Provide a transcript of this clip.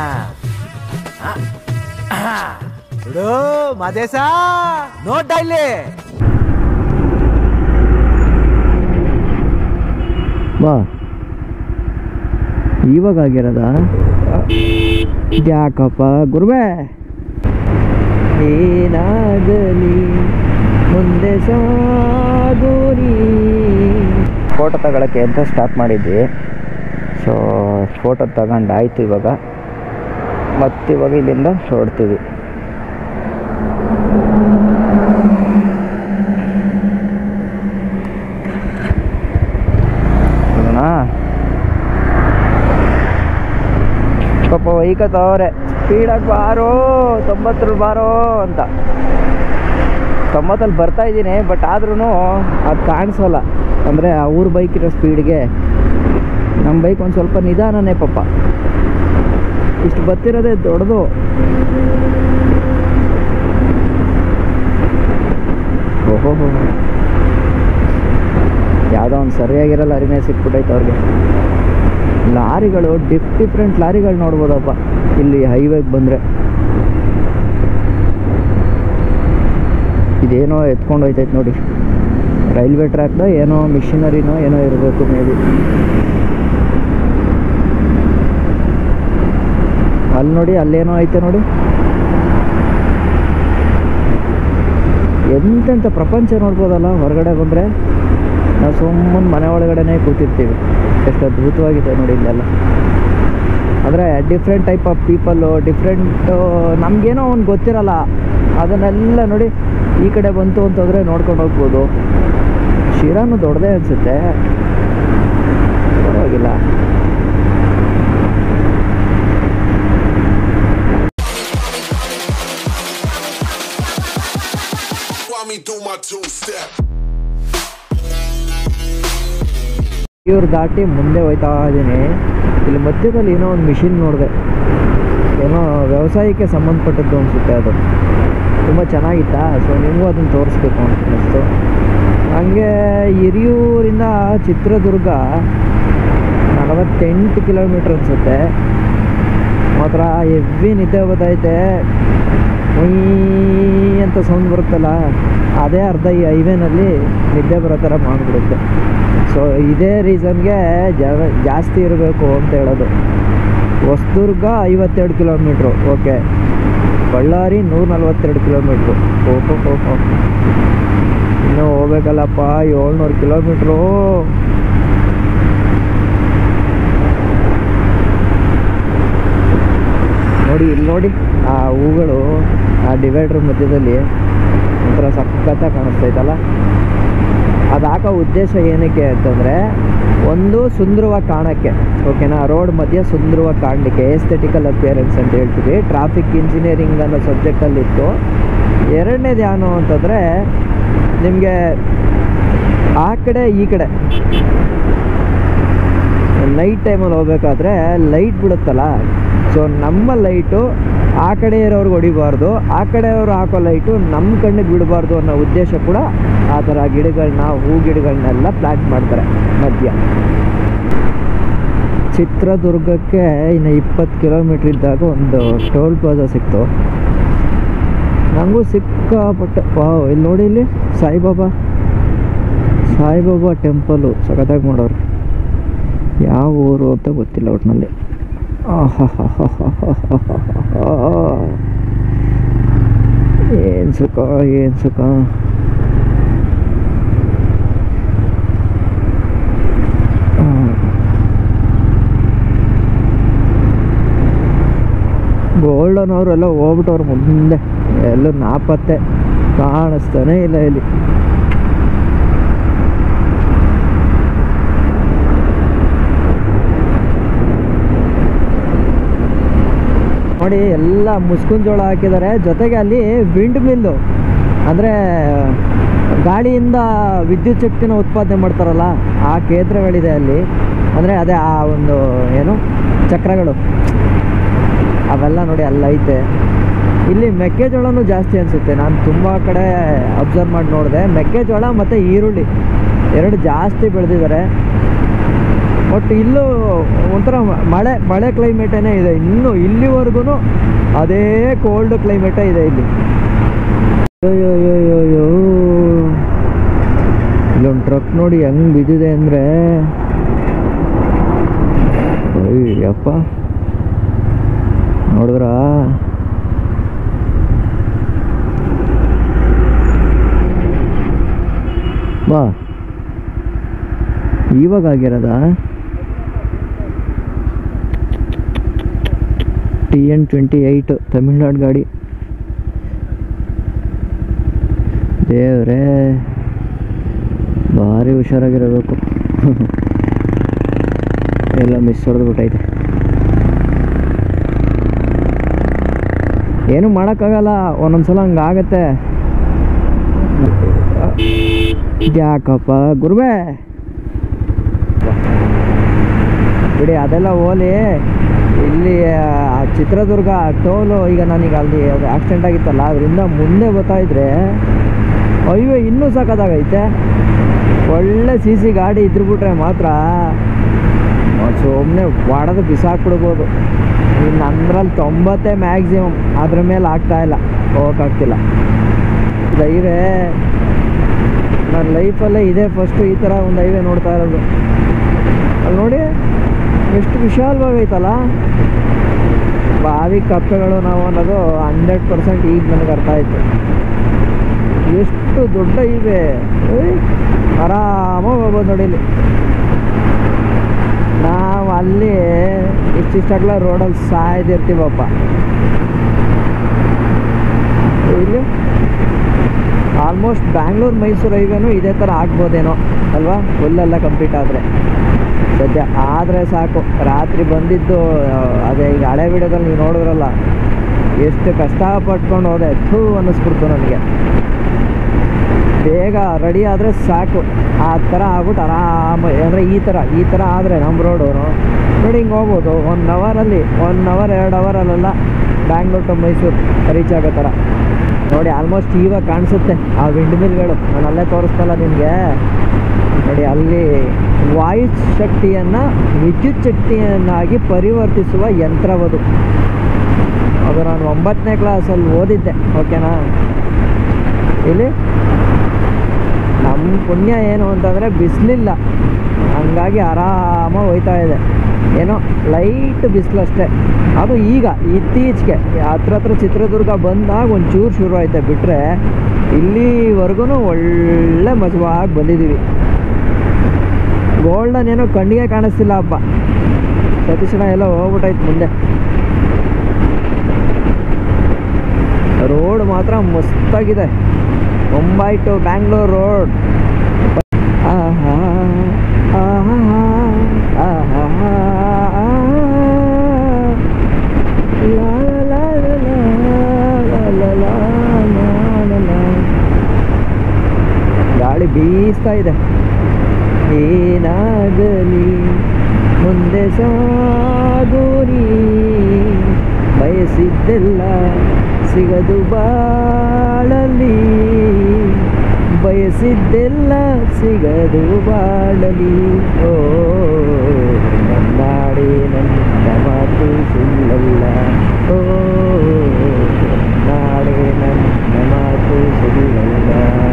ಬಿಡು ಮದೇಶ ನೋಡ್ಡ ಇಲ್ಲಿ ಬಾ ಇವಾಗ ಆಗಿರೋದ ಯಾಕಪ್ಪ ಗುರುವೆ ಏನಾಗಲಿ ಮುಂದೆ ಸಾಗೋರಿ ಫೋಟೋ ತಗೊಳಕ್ಕೆ ಅಂತ ಸ್ಟಾರ್ಟ್ ಮಾಡಿದ್ವಿ ಸೊ ಫೋಟೋ ತಗೊಂಡಾಯ್ತು ಇವಾಗ ಮತ್ತಿವಾಗ ಇಲ್ಲಿಂದ ಹೊರಡ್ತೀವಿ ಹೋಗೋಣ ಪಾಪ ವೈಕತ್ತವ್ರೆ ಸ್ಪೀಡಾಗಿ ಬಾರೋ ತೊಂಬತ್ತರಲ್ಲಿ ಬಾರೋ ಅಂತ ತೊಂಬತ್ತಲ್ಲಿ ಬರ್ತಾ ಇದ್ದೀನಿ ಬಟ್ ಆದ್ರೂ ಅದು ಕಾಣಿಸೋಲ್ಲ ಅಂದರೆ ಅವ್ರ ಬೈಕ್ ಇರೋ ಸ್ಪೀಡ್ಗೆ ನಮ್ಮ ಬೈಕ್ ಒಂದು ಸ್ವಲ್ಪ ನಿಧಾನನೇ ಪಾಪ ಇಷ್ಟು ಬರ್ತಿರೋದೇ ದೊಡ್ಡದು ಓಹೋ ಯಾವುದೋ ಒಂದು ಸರಿಯಾಗಿರೋ ಅರಿಮೆ ಸಿಕ್ಬಿಟ್ಟೈತೆ ಅವ್ರಿಗೆ ಲಾರಿಗಳು ಡಿಫ್ ಡಿಫ್ರೆಂಟ್ ಲಾರಿಗಳು ನೋಡ್ಬೋದಪ್ಪ ಇಲ್ಲಿ ಹೈವೇಗೆ ಬಂದರೆ ಇದೇನೋ ಎತ್ಕೊಂಡು ಹೋಯ್ತೈತೆ ನೋಡಿ ರೈಲ್ವೆ ಟ್ರ್ಯಾಕ್ದ ಏನೋ ಮಿಷಿನರಿನೋ ಏನೋ ಇರಬೇಕು ಮೇ ಬಿ ಅಲ್ಲಿ ನೋಡಿ ಅಲ್ಲೇನೋ ಐತೆ ನೋಡಿ ಎಂತೆಂಥ ಪ್ರಪಂಚ ನೋಡ್ಬೋದಲ್ಲ ಹೊರಗಡೆ ಬಂದರೆ ನಾವು ಸುಮ್ಮನೆ ಮನೆ ಒಳಗಡೆನೇ ಕೂತಿರ್ತೀವಿ ಎಷ್ಟು ಅದ್ಭುತವಾಗಿದೆ ನೋಡಿ ಇಲ್ಲೆಲ್ಲ ಅಂದರೆ different type of people different ನಮಗೇನೋ ಒಂದು ಗೊತ್ತಿರಲ್ಲ ಅದನ್ನೆಲ್ಲ ನೋಡಿ ಈ ಕಡೆ ಬಂತು ಅಂತಂದರೆ ನೋಡ್ಕೊಂಡು ಹೋಗ್ಬೋದು ಶಿರಾನು ದೊಡ್ಡದೇ ಅನಿಸುತ್ತೆ ಪರವಾಗಿಲ್ಲ While me do my two step. ಇವ್ರು ದಾಟಿ ಮುಂದೆ ಹೋಯ್ತಾ ಇದ್ದೀನಿ ಇಲ್ಲಿ ಮಧ್ಯದಲ್ಲಿ ಏನೋ ಒಂದು ಮಿಷಿನ್ ನೋಡಿದೆ ಏನೋ ವ್ಯವಸಾಯಕ್ಕೆ ಸಂಬಂಧಪಟ್ಟದ್ದು ಅನಿಸುತ್ತೆ ಅದು ತುಂಬ ಚೆನ್ನಾಗಿತ್ತಾ ಸೊ ನಿಮಗೂ ಅದನ್ನು ತೋರಿಸ್ಬೇಕು ಅಂತ ಅನ್ನಿಸ್ತು ಹಂಗೆ ಹಿರಿಯೂರಿಂದ ಚಿತ್ರದುರ್ಗ ನಲವತ್ತೆಂಟು ಕಿಲೋಮೀಟ್ರ್ ಅನಿಸುತ್ತೆ ಮಾತ್ರ ಹೆವಿ ನಿದ್ದೆ ಬರ್ತೈತೆ ಉಯ್ ಅಂತ ಸೌಂಡ್ ಬರುತ್ತಲ್ಲ ಅದೇ ಅರ್ಧ ಈ ಹೈವೇನಲ್ಲಿ ನಿದ್ದೆ ಬರೋ ಥರ ಮಾಡಿಬಿಡುತ್ತೆ ಸೊ ಇದೇ ರೀಸನ್ಗೆ ಜ ಜಾಸ್ತಿ ಇರಬೇಕು ಅಂತ ಹೇಳೋದು ಹೊಸದುರ್ಗ ಐವತ್ತೆರಡು ಕಿಲೋಮೀಟ್ರು ಓಕೆ ಬಳ್ಳಾರಿ ನೂರ ನಲ್ವತ್ತೆರಡು ಕಿಲೋಮೀಟ್ರು ಓಹೋ ಓಹೋ ಇನ್ನೂ ಹೋಗ್ಬೇಕಲ್ಲಪ್ಪ ಏಳ್ನೂರು ಕಿಲೋಮೀಟ್ರು ನೋಡಿ ಇಲ್ಲಿ ನೋಡಿ ಆ ಹೂಗಳು ಆ ಡಿವೈಡ್ರ್ ಮಧ್ಯದಲ್ಲಿ ಒಂಥರ ಸಖತ್ತಾಗಿ ಕಾಣಿಸ್ತೈತಲ್ಲ ಅದು ಹಾಕೋ ಉದ್ದೇಶ ಏನಕ್ಕೆ ಅಂತಂದರೆ ಒಂದು ಸುಂದರವಾಗಿ ಕಾಣೋಕ್ಕೆ ಓಕೆನಾ ರೋಡ್ ಮಧ್ಯೆ ಸುಂದರವಾಗಿ ಕಾಣಲಿಕ್ಕೆ ಎಸ್ಥೆಟಿಕಲ್ ಅಪಿಯರೆನ್ಸ್ ಅಂತ ಹೇಳ್ತೀವಿ ಟ್ರಾಫಿಕ್ ಇಂಜಿನಿಯರಿಂಗ್ ಅನ್ನೋ ಸಬ್ಜೆಕ್ಟಲ್ಲಿತ್ತು ಎರಡನೇದು ಏನು ಅಂತಂದರೆ ನಿಮಗೆ ಆ ಕಡೆ ಈ ಕಡೆ ನೈಟ್ ಟೈಮಲ್ಲಿ ಹೋಗ್ಬೇಕಾದ್ರೆ ಲೈಟ್ ಬಿಡುತ್ತಲ್ಲ ಸೊ ನಮ್ಮ ಲೈಟು ಆ ಕಡೆ ಇರೋರ್ಗೆ ಹೊಡಿಬಾರ್ದು ಆ ಕಡೆಯವರು ಹಾಕೋ ಲೈಟು ನಮ್ಮ ಕಣ್ಣಿಗೆ ಬಿಡಬಾರ್ದು ಅನ್ನೋ ಉದ್ದೇಶ ಕೂಡ ಆ ಥರ ಗಿಡಗಳನ್ನ ಹೂ ಗಿಡಗಳನ್ನೆಲ್ಲ ಪ್ಲಾಂಟ್ ಮಾಡ್ತಾರೆ ಮಧ್ಯ ಚಿತ್ರದುರ್ಗಕ್ಕೆ ಇನ್ನು ಇಪ್ಪತ್ತು ಕಿಲೋಮೀಟ್ರ್ ಇದ್ದಾಗ ಒಂದು ಟೋಲ್ ಪ್ಲಾಜಾ ಸಿಕ್ತು ನನಗೂ ಸಿಕ್ಕಾಪಟ್ಟೆ ವಾವ್ ಇಲ್ಲಿ ನೋಡಿ ಇಲ್ಲಿ ಸಾಯಿಬಾಬಾ ಸಾಯಿಬಾಬಾ ಟೆಂಪಲು ಸಖತ್ತಾಗಿ ಮಾಡೋರು ಯಾವ ಊರು ಅಂತ ಗೊತ್ತಿಲ್ಲ ಒಟ್ಟಿನಲ್ಲಿ ಏನು ಸುಖ ಏನು ಸುಖ ಗೋಲ್ಡನ್ ಅವರೆಲ್ಲ ಹೋಗ್ಬಿಟ್ಟವ್ರು ಮುಂದೆ ಎಲ್ಲ ನಾಪತ್ತೆ ಕಾಣಿಸ್ತಾನೆ ಇಲ್ಲ ಇಲ್ಲಿ ನೋಡಿ ಎಲ್ಲ ಮುಸ್ಕಿನ ಜೋಳ ಹಾಕಿದ್ದಾರೆ ಜೊತೆಗೆ ಅಲ್ಲಿ ವಿಂಡ್ ಮಿಲ್ಲು ಅಂದರೆ ಗಾಳಿಯಿಂದ ವಿದ್ಯುತ್ ಶಕ್ತಿನ ಉತ್ಪಾದನೆ ಮಾಡ್ತಾರಲ್ಲ ಆ ಕೇಂದ್ರಗಳಿದೆ ಅಲ್ಲಿ ಅಂದರೆ ಅದೇ ಆ ಒಂದು ಏನು ಚಕ್ರಗಳು ಅವೆಲ್ಲ ನೋಡಿ ಅಲ್ಲೈತೆ ಇಲ್ಲಿ ಮೆಕ್ಕೆಜೋಳನೂ ಜಾಸ್ತಿ ಅನಿಸುತ್ತೆ ನಾನು ತುಂಬ ಕಡೆ ಅಬ್ಸರ್ವ್ ಮಾಡಿ ನೋಡಿದೆ ಮೆಕ್ಕೆಜೋಳ ಮತ್ತು ಈರುಳ್ಳಿ ಎರಡು ಜಾಸ್ತಿ ಬೆಳೆದಿದ್ದಾರೆ ಒಟ್ಟು ಇಲ್ಲೂ ಒಂಥರ ಮಳೆ ಮಳೆ ಕ್ಲೈಮೇಟೇನೇ ಇದೆ ಇನ್ನು ಇಲ್ಲಿವರೆಗೂ ಅದೇ ಕೋಲ್ಡ್ ಕ್ಲೈಮೇಟೇ ಇದೆ ಇಲ್ಲಿ ಅಯ್ಯೋಯ್ಯೋಯ್ಯೋ ಇಲ್ಲೊಂದು ಟ್ರಕ್ ನೋಡಿ ಹೆಂಗ್ ಬಿದ್ದಿದೆ ಅಂದರೆ ಅಯ್ಯಪ್ಪ ನೋಡಿದ್ರಾ ಬಾ ಇವಾಗ ಆಗಿರೋದಾ T N twenty eight Tamil Nadu ಗಾಡಿ ದೇವ್ರೇ ಭಾರಿ ಹುಷಾರಾಗಿರಬೇಕು ಎಲ್ಲ ಮಿಸ್ ಹೊಡೆದು ಬಿಟ್ಟೈತೆ ಏನು ಮಾಡೋಕ್ಕಾಗಲ್ಲ ಒಂದೊಂದ್ಸಲ ಹಂಗಾಗತ್ತೆ ಯಾಕಪ್ಪ ಗುರುಬೇ ಬಿಡಿ ಅದೆಲ್ಲ ಹೋಲಿ ಇಲ್ಲಿ ಆ ಚಿತ್ರದುರ್ಗ ಟೋಲು ಈಗ ನನಗೆ ಅಲ್ಲಿ ಅದು ಆಕ್ಸಿಡೆಂಟ್ ಆಗಿತ್ತಲ್ಲ ಅದರಿಂದ ಮುಂದೆ ಬರ್ತಾ ಇದ್ರೆ ಅಯ್ಯೋ ಇನ್ನೂ ಸಖತ್ತಾಗೈತೆ ಒಳ್ಳೆ ಸಿ ಸಿ ಗಾಡಿ ಇದ್ರು ಬಿಟ್ರೆ ಮಾತ್ರ ಸುಮ್ಮನೆ ಹೊಡೆದು ಬಿಸಾಕ್ಬಿಡ್ಬೋದು ಇನ್ನು ಅಂದ್ರಲ್ಲಿ ತೊಂಬತ್ತೇ ಮ್ಯಾಕ್ಸಿಮಮ್ ಅದ್ರ ಮೇಲೆ ಆಗ್ತಾ ಇಲ್ಲ ಹೋಗೋಕ್ಕಾಗ್ತಿಲ್ಲ ಇದು ಹೈವೇ ನನ್ನ ಲೈಫಲ್ಲೇ ಇದೇ ಫಸ್ಟು ಈ ಥರ ಒಂದು ಹೈವೇ ನೋಡ್ತಾ ಇರೋದು ಅಲ್ಲಿ ನೋಡಿ ಎಷ್ಟು ವಿಶಾಲವಾಗೈತಲ್ಲ ಬಾವಿ ಕಪ್ಪೆಗಳು ನಾವು ಅನ್ನೋದು ಹಂಡ್ರೆಡ್ ಪರ್ಸೆಂಟ್ ಈಗ ನನಗೆ ಅರ್ಥ ಆಯ್ತು ಎಷ್ಟು ದೊಡ್ಡ ಇವೆ ಏಯ್, ಆರಾಮಾಗಿ ಹೋಗ್ಬೋದು ನೋಡಿ ಇಲ್ಲಿ ನಾವು ಅಲ್ಲಿ ಇಷ್ಟಿಷ್ಟಗ್ಲ ರೋಡಲ್ಲಿ ಸಾಯ್ದಿರ್ತೀವಪ್ಪ ಇಲ್ಲಿ ಆಲ್ಮೋಸ್ಟ್ ಬ್ಯಾಂಗ್ಳೂರು ಮೈಸೂರು ಹೈವೇನು ಇದೇ ಥರ ಆಗ್ಬೋದೇನೋ ಅಲ್ವಾ ಫುಲ್ಲೆಲ್ಲ ಕಂಪ್ಲೀಟ್ ಆದರೆ ಸದ್ಯ ಆದರೆ ಸಾಕು ರಾತ್ರಿ ಬಂದಿದ್ದು ಆ, ಅದೇ ಈಗ ಹಳೆ ವಿಡಿಯೋದಲ್ಲಿ ನೀವು ನೋಡಿದ್ರಲ್ಲ ಎಷ್ಟು ಕಷ್ಟಪಟ್ಕೊಂಡು ಹೋದೆ ಥೂ ಅನ್ನಿಸ್ಬಿಡ್ತು ನನಗೆ ಬೇಗ ರೆಡಿ ಆದರೆ ಸಾಕು ಆ ಥರ ಆಗ್ಬಿಟ್ಟು ಆರಾಮ ಅಂದರೆ ಈ ಥರ ಈ ಥರ ಆದರೆ ನಮ್ಮ ರೋಡು ನೋಡಿ ಹಿಂಗೆ ಹೋಗ್ಬೋದು ಒನ್ ಅವರಲ್ಲಿ ಒನ್ ಅವರ್ ಎರಡು ಅವರಲ್ಲೆಲ್ಲ ಬ್ಯಾಂಗ್ಳೂರ್ ಟು ಮೈಸೂರು ರೀಚ್ ಆಗೋ ಥರ ನೋಡಿ ಆಲ್ಮೋಸ್ಟ್ ಇವಾಗ ಕಾಣಿಸುತ್ತೆ ಆ ವಿಂಡ್ ಮಿಲ್ಗಳು ನಾನು ಅಲ್ಲೇ ತೋರಿಸ್ತಲ್ಲ ನಿಮಗೆ ನೋಡಿ ಅಲ್ಲಿ ವಾಯು ಶಕ್ತಿಯನ್ನು ವಿದ್ಯುತ್ ಶಕ್ತಿಯನ್ನಾಗಿ ಪರಿವರ್ತಿಸುವ ಯಂತ್ರವದು ಅದು ನಾನು ಒಂಬತ್ತನೇ ಕ್ಲಾಸಲ್ಲಿ ಓದಿದ್ದೆ ಓಕೆನಾ ಇಲ್ಲಿ ನಮ್ಮ ಪುಣ್ಯ ಏನು ಅಂತಂದರೆ ಬಿಸಿಲಿಲ್ಲ ಹಂಗಾಗಿ ಆರಾಮಾಗಿ ಹೋಯ್ತಾ ಇದೆ ಏನೋ ಲೈಟ್ ಬಿಸಿಲಷ್ಟೇ ಅದು ಈಗ ಇತ್ತೀಚೆಗೆ ಹತ್ರ ಹತ್ರ ಚಿತ್ರದುರ್ಗ ಬಂದಾಗ ಒಂಚೂರು ಶುರು ಆಯ್ತೆ ಬಿಟ್ಟರೆ ಇಲ್ಲಿವರೆಗೂ ಒಳ್ಳೆ ಮಜವಾಗಿ ಬಂದಿದ್ದೀವಿ ಗೋಲ್ಡನ್ ಏನೋ ಕಣ್ಣಿಗೆ ಕಾಣಿಸ್ತಿಲ್ಲ ಹಬ್ಬ ಸತೀಶಣ ಎಲ್ಲ ಹೋಗ್ಬಿಟ್ಟೈತೆ ಮುಂದೆ ರೋಡ್ ಮಾತ್ರ ಮಸ್ತಾಗಿದೆ ಮುಂಬೈ ಟು ಬ್ಯಾಂಗ್ಳೂರ್ ರೋಡ್ ಆಹಾ ಆಹಾ ಆಹಾ ಲಾ ಲಾ ಲಾ ಲಾ ಲಾ ಲಾ ಲಾ ಲಾ ಲಾ. ಗಾಳಿ ಬೀಸ್ತಾ ಇದೆ ಏನಾಗಲಿ ಮುಂದೆ ಸಾಗೋರಿ ಬಯಸಿದ್ದೆಲ್ಲ ಸಿಗದು ಬಾಳಲಿ ಬಯಸಿದ್ದೆಲ್ಲ ಸಿಗದು ಬಾಳಲಿ ಓ ನನ್ನಾಡಿ ನನ್ನ ಮಾತು ಸುಳ್ಳಲ್ಲ ಓ ನಾಡೆ ನನ್ನ ಮಾತು ಸುಳ್ಳಲ್ಲ